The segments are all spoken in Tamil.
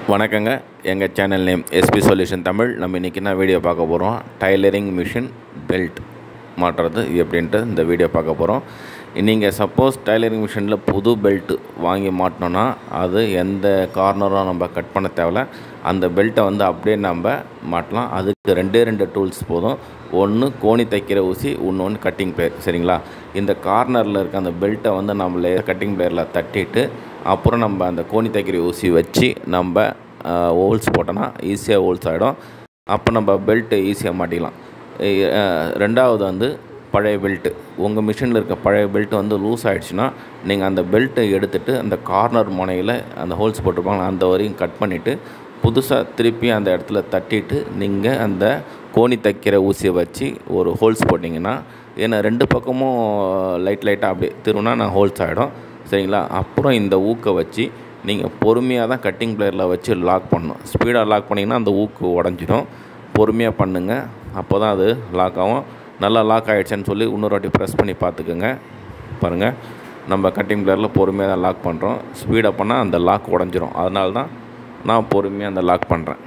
வணக்கங்க எங்கள் channel name SP solution Tamil நம்ம இன்றைக்கி என்ன வீடியோ பார்க்க போகிறோம் டைலரிங் மிஷின் பெல்ட் மாட்டுறது எப்படின்ட்டு இந்த வீடியோ பார்க்க போகிறோம் நீங்கள் சப்போஸ் டைலரிங் மிஷினில் புது பெல்ட் வாங்கி மாட்டினோன்னா அது எந்த கார்னரும் நம்ம கட் பண்ண தேவையில்ல அந்த பெல்ட்டை வந்து அப்படியே நம்ம மாட்டலாம் அதுக்கு ரெண்டே ரெண்டு டூல்ஸ் போதும் ஒன்று கோணி தைக்கிற ஊசி இன்னொன்று கட்டிங் பிளேயர் சரிங்களா இந்த கார்னரில் இருக்க அந்த பெல்ட்டை வந்து நம்மளே கட்டிங் பிளேயரில் தட்டிட்டு அப்புறம் நம்ம அந்த கோணி தைக்கிற ஊசி வச்சு நம்ம ஹோல்ஸ் போட்டோன்னா ஈஸியாக ஹோல்ஸ் ஆகிடும் அப்போ நம்ம பெல்ட்டு ஈஸியாக மாட்டிக்கலாம் இ- அஹ், ரெண்டாவது வந்து பழைய பெல்ட்டு உங்கள் மிஷினில் இருக்க பழைய பெல்ட் வந்து லூஸ் ஆகிடுச்சுன்னா நீங்கள் அந்த பெல்ட்டை எடுத்துட்டு அந்த கார்னர் முனையில் அந்த ஹோல்ஸ் போட்டிருப்பாங்க அந்த வரையும் கட் பண்ணிவிட்டு புதுசாக திருப்பி அந்த இடத்துல தட்டிட்டு நீங்கள் அந்த கோணி தைக்கிற ஊசியை வச்சு ஒரு ஹோல்ஸ் போட்டிங்கன்னா ஏன்னா ரெண்டு பக்கமும் லைட் லைட்டாக அப்படியே திரும்பினா நான் ஹோல்ஸ் ஆகிடும் சரிங்களா அப்புறம் இந்த ஊக்கை வச்சு நீங்கள் பொறுமையாக தான் கட்டிங் பிளேயரில் வச்சு லாக் பண்ணணும் ஸ்பீடாக லாக் பண்ணிங்கன்னா அந்த ஊக்கு உடஞ்சிடும் பொறுமையாக பண்ணுங்கள் அப்போ தான் அது லாக் ஆகும் நல்லா லாக் ஆகிடுச்சான்னு சொல்லி இன்னொரு வாட்டி ப்ரெஸ் பண்ணி பார்த்துக்குங்க பாருங்கள் நம்ம கட்டிங் பிளேயரில் பொறுமையாக தான் லாக் பண்ணுறோம் ஸ்பீடாக பண்ணால் அந்த லாக் உடஞ்சிரும் அதனால தான் நான் பொறுமையாக அந்த லாக் பண்ணுறேன்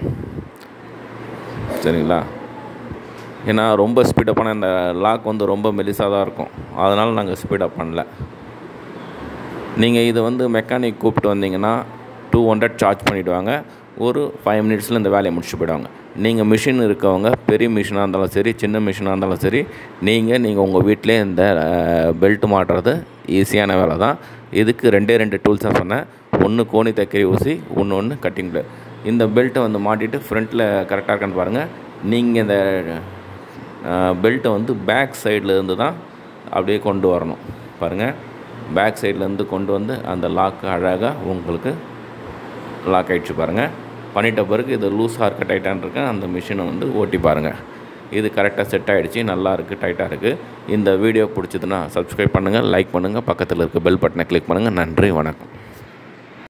சரிங்களா ஏன்னா ரொம்ப ஸ்பீடாக பண்ணால் இந்த லாக் வந்து ரொம்ப மெலிசாக தான் இருக்கும் அதனால் நாங்கள் ஸ்பீடாக பண்ணல நீங்கள் இது வந்து மெக்கானிக் கூப்பிட்டு வந்தீங்கன்னா டூ ஹண்ட்ரட் சார்ஜ் பண்ணிவிடுவாங்க ஒரு ஃபைவ் மினிட்ஸில் இந்த வேலையை முடிச்சு போயிடுவாங்க நீங்கள் மிஷின் இருக்கவங்க பெரிய மிஷினாக இருந்தாலும் சரி சின்ன மிஷினாக இருந்தாலும் சரி நீங்கள் நீங்கள் உங்கள் வீட்டிலே இந்த பெல்ட் மாட்டுறது ஈஸியான வேலை தான் இதுக்கு ரெண்டே ரெண்டு டூல்ஸ் தான் சொன்னேன் ஒன்று கோணி தைக்கிற ஊசி ஒன்று ஒன்று கட்டிங் பிளேட் இந்த பெல்ட்டை வந்து மாட்டிட்டு ஃப்ரண்ட்டில் கரெக்டாக இருக்கான்னு பாருங்கள் நீங்கள் இந்த பெல்ட்டை வந்து பேக் சைடில் இருந்து தான் அப்படியே கொண்டு வரணும் பாருங்கள் பேக் சைட்லேருந்து கொண்டு வந்து அந்த லாக் அழகாக உங்களுக்கு லாக் ஆகிடுச்சு பாருங்கள் பண்ணிட்ட பிறகு இது லூஸாக இருக்க டைட்டான் இருக்கு அந்த மிஷினை வந்து ஓட்டி பாருங்கள் இது கரெக்டாக செட் ஆகிடுச்சு நல்லா இருக்குது டைட்டாக இருக்குது இந்த வீடியோ பிடிச்சதுன்னா சப்ஸ்கிரைப் பண்ணுங்கள் லைக் பண்ணுங்கள் பக்கத்தில் இருக்க பெல் பட்டனை கிளிக் பண்ணுங்கள் நன்றி வணக்கம்